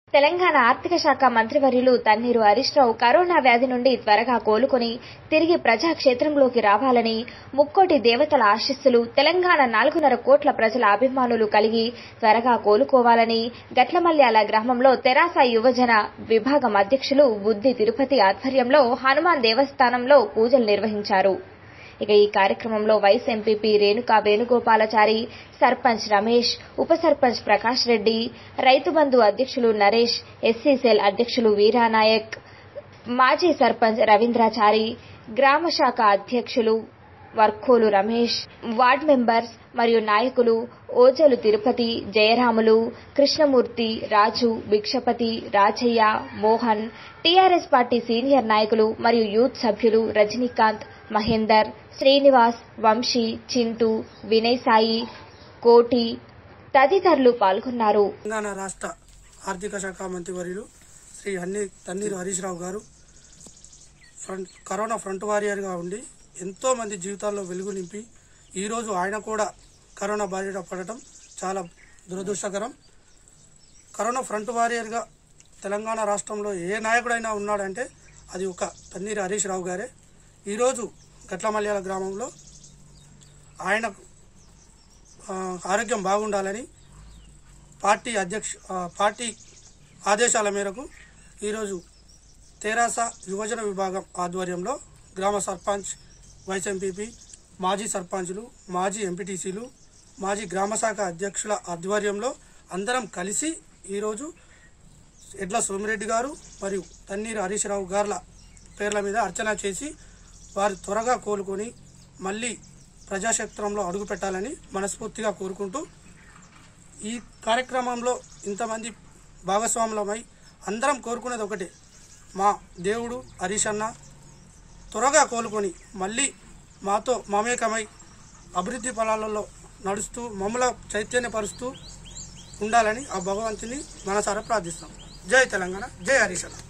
తెలంగాణ ఆర్థిక శాఖ మంత్రివర్యులు తన్నీరు హరీష్ రావు కరోనా వ్యాధి నుండి త్వరగా కోలుకొని తిరిగి ప్రజాక్షేత్రంలోకి రావాలని ముక్కోటి దేవతల ఆశీస్సులు తెలంగాణ నాలుగున్నర కోట్ల ప్రజల అభిమానులు కలిగి త్వరగా కోలుకోవాలని గట్లమల్యాల గ్రామంలో తెరాస యువజన విభాగం అధ్యక్షులు బుద్ది తిరుపతి ఆధ్వర్యంలో హనుమాన్ దేవస్థానంలో పూజలు నిర్వహించారు ఇక ఈ కార్యక్రమంలో వైస్ ఎంపీపీ రేణుకా వేణుగోపాలచారి సర్పంచ్ రమేష్ ఉప సర్పంచ్ ప్రకాష్ రెడ్డి రైతు బంధు అధ్యక్షులు నరేష్ ఎస్సీ సెల్ అధ్యక్షులు వీరానాయక్ మాజీ సర్పంచ్ రవీంద్రాచారి గ్రామ శాఖ అధ్యక్షులు వర్కోలు రమేష్ వార్డ్ మెంబర్స్ మరియు నాయకులు ఓజలు Tirupati Jayaramulu Krishnamurthy Raju Bhikshapathi Rajaiah Mohan TRS party senior నాయకులు మరియు యూత్ సభ్యులు రజనీకాంత్ మహేందర్ శ్రీనివాస్ వంశీ చింటూ వినయ్ సాయి కోటి తదితరులు పాల్గొన్నారు తెలంగాణ రాష్ట్ర ఆర్థిక శాఖ మంత్రివర్యులు శ్రీ అన్ని తన్నీరు హరీష్ రావు గారు ఫ్రంట్ కరోనా ఫ్రంట్ వారియర్గా ఉండి ఎంతో మంది జీవితాల్లో వెలుగు నింపి ఈరోజు ఆయన కూడా కరోనా బారిన పడటం చాలా దురదృష్టకరం కరోనా ఫ్రంట్ వారియర్గా తెలంగాణ రాష్ట్రంలో ఏ నాయకుడైనా ఉన్నాడంటే అది ఒక తన్నీరు హరీష్ రావు గారే ఈరోజు గట్లమల్యాల గ్రామంలో ఆయన ఆ, ఆరోగ్యం బాగుండాలని పార్టీ అధ్యక్ష ఆ, పార్టీ ఆదేశాల మేరకు ఈరోజు తెరాస యువజన విభాగం ఆధ్వర్యంలో గ్రామ సర్పంచ్ వైస్ ఎంపీపీ మాజీ సర్పంచులు మాజీ ఎంపీటీసీలు మాజీ గ్రామ శాఖ అధ్యక్షుల ఆధ్వర్యంలో అందరం కలిసి ఈరోజు ఎడ్ల సోమిరెడ్డి గారు మరియు తన్నీరు హరీష్ రావు గార్ల పేర్ల మీద అర్చన చేసి వారు త్వరగా కోలుకొని మళ్ళీ ప్రజాక్షేత్రంలో అడుగు పెట్టాలని మనస్ఫూర్తిగా కోరుకుంటూ ఈ కార్యక్రమంలో ఇంతమంది భాగస్వాములమై అందరం కోరుకునేది ఒకటే మా దేవుడు హరీష్ అన్న త్వరగా కోలుకొని మళ్ళీ మాతో మమేకమై అభివృద్ధి ఫలాలలో నడుస్తూ మమ్మల చైతన్యపరుస్తూ ఉండాలని ఆ భగవంతుని మనసారా ప్రార్థిస్తాం జై తెలంగాణ జై హరీష్ అన్న